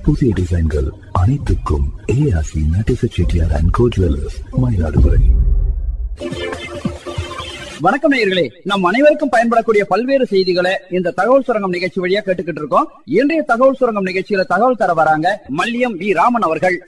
புதிய டிசைன்கள் அனைத்துக்கும் ஏஆசி நட்டிச Chettiar and co jewellers Mayiladuthurai வணக்கம் நேயர்களே நம் அனைவருக்கும் பயன்படக்கூடிய பல்வேறு செய்திகளை இந்த தகவல் சுரங்கம் நிகழ்ச்சி வழியா கேட்டுக்கிட்டு இருக்கோம் இன்றைய தகவல் சுரங்கம் நிகழ்ச்சியில தகவல் தர வராங்க மல்லியம் வி ராமன் அவர்கள்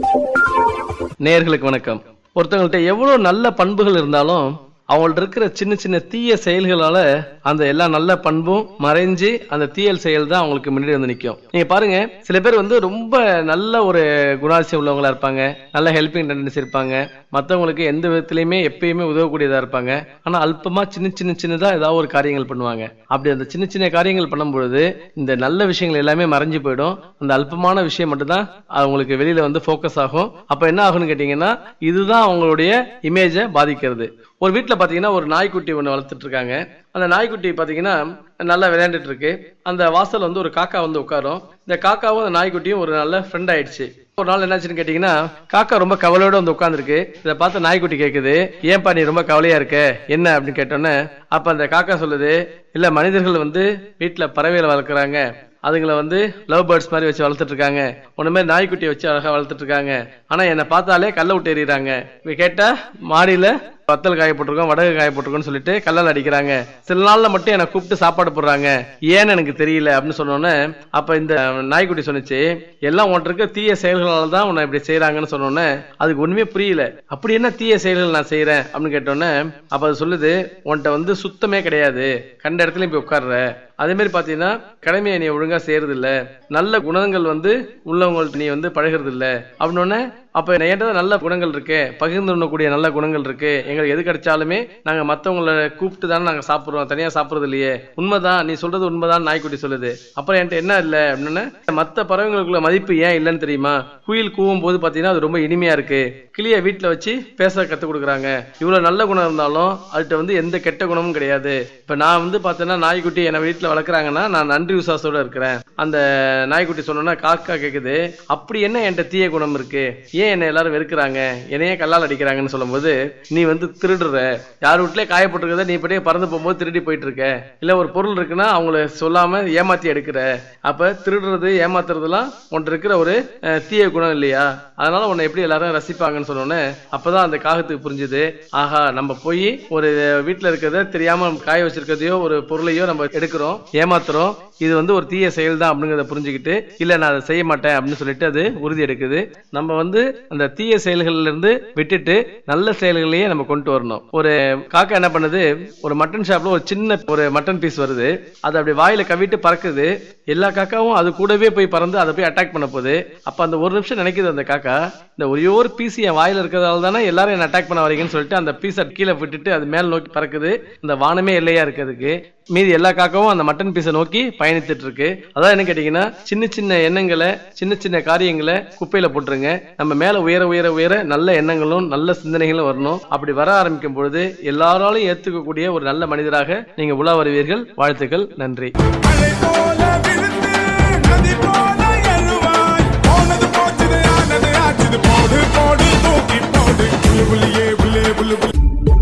நேயர்களுக்கு வணக்கம் ஒருத்தவங்கள்ட்ட எவ்வளவு நல்ல பண்புகள் இருந்தாலும் அவங்கள்ட்ட இருக்கிற சின்ன சின்ன தீய செயல்களால அந்த எல்லா நல்ல பண்பும் மறைஞ்சு அந்த தீயல் செயல் தான் அவங்களுக்கு முன்னாடி வந்து நிற்கும் நீங்க பாருங்க சில பேர் வந்து ரொம்ப நல்ல ஒரு குணாதிசயம் உள்ளவங்களா இருப்பாங்க நல்ல ஹெல்பிங் டெண்டன்சி இருப்பாங்க மற்றவங்களுக்கு எந்த விதத்திலையுமே எப்பயுமே உதவக்கூடியதா இருப்பாங்க ஆனா அல்பமா சின்ன சின்ன சின்னதா ஏதாவது ஒரு காரியங்கள் பண்ணுவாங்க அப்படி அந்த சின்ன சின்ன காரியங்கள் பண்ணும்பொழுது இந்த நல்ல விஷயங்கள் எல்லாமே மறைஞ்சு போயிடும் அந்த அல்பமான விஷயம் மட்டும்தான் அவங்களுக்கு வெளியில வந்து ஃபோக்கஸ் ஆகும் அப்ப என்ன ஆகும்னு கேட்டீங்கன்னா இதுதான் அவங்களுடைய இமேஜை பாதிக்கிறது ஒரு வீட்டில் பார்த்தீங்கன்னா ஒரு நாய்க்குட்டி ஒன்று வளர்த்துட்டு இருக்காங்க அந்த நாய்க்குட்டி பார்த்தீங்கன்னா நல்லா விளையாண்டுட்டு இருக்கு அந்த வாசல் வந்து ஒரு காக்கா வந்து உட்காரும் இந்த காக்காவும் அந்த நாய்க்குட்டியும் ஒரு நல்ல ஃப்ரெண்ட் ஆயிடுச்சு ஒரு நாள் என்னாச்சுன்னு கேட்டீங்கன்னா காக்கா ரொம்ப கவலையோட வந்து உட்காந்துருக்கு இதை பார்த்து நாய்க்குட்டி கேட்குது ஏன்பா நீ ரொம்ப கவலையா இருக்க என்ன அப்படின்னு கேட்டோன்னே அப்ப அந்த காக்கா சொல்லுது இல்ல மனிதர்கள் வந்து வீட்டுல பறவைகளை வளர்க்குறாங்க அதுங்களை வந்து லவ் பேர்ட்ஸ் மாதிரி வச்சு வளர்த்துட்டு இருக்காங்க ஒன்று மாதிரி நாய்க்குட்டியை வச்சு அழகா வளர்த்துட்டு இருக்காங்க ஆனா என்னை பார்த்தாலே கல்ல விட்டு எறிகிறாங்க இவ கேட்டா மாடியில வத்தல் காய போட்டிருக்கோம் வடகு காய போட்டிருக்கோம்னு சொல்லிட்டு கல்லால் அடிக்கிறாங்க சில நாள்ல மட்டும் என்னை கூப்பிட்டு சாப்பாடு போடுறாங்க ஏன்னு எனக்கு தெரியல அப்படின்னு சொன்னோன்னே அப்ப இந்த நாய்க்குட்டி சொன்னுச்சு எல்லாம் உன்ட்டு இருக்க தீய செயல்களால தான் உன்னை இப்படி செய்யறாங்கன்னு சொன்னோன்னே அதுக்கு ஒண்ணுமே புரியல அப்படி என்ன தீய செயல்கள் நான் செய்யறேன் அப்படின்னு கேட்டோன்னே அப்ப அது சொல்லுது உன்கிட்ட வந்து சுத்தமே கிடையாது கண்ட இடத்துலயும் போய் உட்கார்ற அதே மாதிரி பாத்தீங்கன்னா கடமையை நீ ஒழுங்கா செய்யறது இல்ல நல்ல குணங்கள் வந்து உள்ளவங்கள்ட்ட நீ வந்து பழகிறது இல்ல அப்படின்னோடனே அப்ப என்கிட்ட நல்ல குணங்கள் இருக்கு பகிர்ந்து உண்ணக்கூடிய நல்ல குணங்கள் இருக்கு எங்களுக்கு எது கிடைச்சாலுமே நாங்க மத்தவங்கள கூப்பிட்டு தானே நாங்க சாப்பிடுறோம் தனியா சாப்பிடுறது இல்லையே உண்மைதான் நீ சொல்றது உண்மைதான் நாய்க்குட்டி சொல்லுது அப்புறம் என்கிட்ட என்ன இல்ல அப்படின்னு மத்த பறவைகளுக்குள்ள மதிப்பு ஏன் இல்லைன்னு தெரியுமா குயில் கூவும் போது பாத்தீங்கன்னா அது ரொம்ப இனிமையா இருக்கு கிளிய வீட்டுல வச்சு பேச கத்து கொடுக்குறாங்க இவ்வளவு நல்ல குணம் இருந்தாலும் அதுகிட்ட வந்து எந்த கெட்ட குணமும் கிடையாது இப்ப நான் வந்து பார்த்தேன்னா நாய்க்குட்டி என்னை வீட்டுல வளர்க்குறாங்கன்னா நான் நன்றி விசுவாசத்தோட இருக்கிறேன் அந்த நாய்க்குட்டி சொன்னோன்னா காக்கா கேக்குது அப்படி என்ன என்கிட்ட தீய குணம் இருக்கு ஏன் என்னை எல்லாரும் வெறுக்கிறாங்க என்னையே கல்லால் அடிக்கிறாங்கன்னு சொல்லும்போது நீ வந்து திருடுற யார் வீட்லயே காயப்பட்டிருக்கிறத நீ இப்படியே பறந்து போகும்போது திருடி போயிட்டு இருக்க இல்ல ஒரு பொருள் இருக்குன்னா அவங்கள சொல்லாம ஏமாத்தி எடுக்கிற அப்ப திருடுறது ஏமாத்துறதுலாம் உன்கிட்ட இருக்கிற ஒரு அஹ், தீய குணம் இல்லையா அதனால உன்னை எப்படி எல்லாரும் ரசிப்பாங்கன்னு சொன்னோன்னே அப்பதான் அந்த காகத்துக்கு புரிஞ்சுது ஆஹா நம்ம போய் ஒரு வீட்டுல இருக்கிறத தெரியாம காய வச்சிருக்கிறதையோ ஒரு பொருளையோ நம்ம எடுக்கிறோம் ஏமாத்துறோம் இது வந்து ஒரு தீய செயல் தான் அப்படிங்கிறத புரிஞ்சுக்கிட்டு இல்ல நான் அதை செய்ய மாட்டேன் அப்படின்னு சொல்லிட்டு அது உறுதி எடுக்குது நம்ம வந்து அந்த தீய செயல்கள்ல இருந்து விட்டுட்டு நல்ல செயல்களையே நம்ம கொண்டு வரணும் ஒரு காக்கா என்ன பண்ணுது ஒரு மட்டன் ஷாப்ல ஒரு சின்ன ஒரு மட்டன் பீஸ் வருது அது அப்படி வாயில கவிட்டு பறக்குது எல்லா காக்காவும் அது கூடவே போய் பறந்து அதை போய் அட்டாக் பண்ண போகுது அப்ப அந்த ஒரு நிமிஷம் நினைக்குது அந்த காக்கா இந்த ஒரே ஒரு பீஸ் என் வாயில இருக்கிறதால தானே எல்லாரும் என்ன அட்டாக் பண்ண வரீங்கன்னு சொல்லிட்டு அந்த பீஸை கீழே விட்டுட்டு அது மேல் நோக்கி பறக்குது இந்த வானமே எல்லையா இருக்கு அதுக்கு மீதி எல்லா காக்காவும் அந்த மட்டன் பீஸை நோக்கி பயணித்துட்டு இருக்கு அதான் என்ன கேட்டீங்கன்னா சின்ன சின்ன எண்ணங்களை சின்ன சின்ன காரியங்களை குப்பையில போட்டுருங்க நம்ம மேல உயர உயர உயர நல்ல எண்ணங்களும் நல்ல சிந்தனைகளும் வரணும் அப்படி வர ஆரம்பிக்கும் பொழுது எல்லாராலையும் ஏத்துக்கக்கூடிய ஒரு நல்ல மனிதராக நீங்க உலா வருவீர்கள் வாழ்த்துக்கள் நன்றி மழை போல விழுந்து நதி போல எழுவாய் போனது போச்சுது ஆனது ஆச்சுது போடு போடு தூக்கி போடு புள்ளி புள்ளியே புள்ளே புள்ளு புள்ளி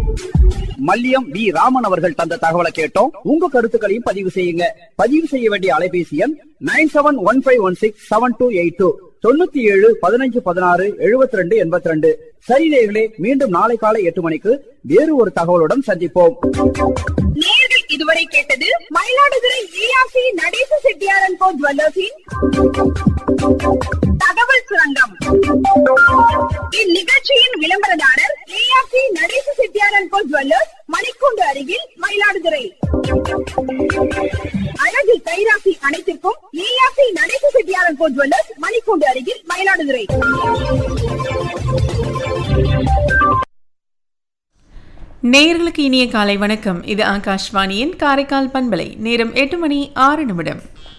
மல்லியம் வி ராமன் அவர்கள் தந்த தகவலை கேட்டோம் உங்க கருத்துக்களையும் பதிவு செய்யுங்க பதிவு செய்ய வேண்டிய அலைபேசி எண் nine seven one five one six seven two eight two தொண்ணூத்தி ஏழு பதினஞ்சு பதினாறு எழுபத்தி ரெண்டு எண்பத்தி ரெண்டு சரி நேயர்களே மீண்டும் நாளை காலை எட்டு மணிக்கு வேறு ஒரு தகவலுடன் சந்திப்போம் நேர்கள் இதுவரை கேட்டது மயிலாடுதுறை ஏஆர்சி நடேச செட்டியாரன் கோ ஜுவல்லர்ஸின் தகவல் சுரங்கம் இந்நிகழ்ச்சியின் விளம்பரதாரர் ஏஆர்சி நடேச செட்டியாரன் கோ ஜுவல்லர்ஸ் மணிக்கூண்டு அருகில் மயிலாடுதுறை அழகு கைராசி அனைத்திற்கும் ஏஆர்சி நடேச செட்டியாரன் கோ ஜுவல்லர்ஸ் மணிக்கூண்டு அருகில் மயிலாடுதுறை நேயர்களுக்கு இனிய காலை வணக்கம் இது ஆகாஷ்வாணியின் காரைக்கால் பண்பலை நேரம் எட்டு மணி ஆறு நிமிடம்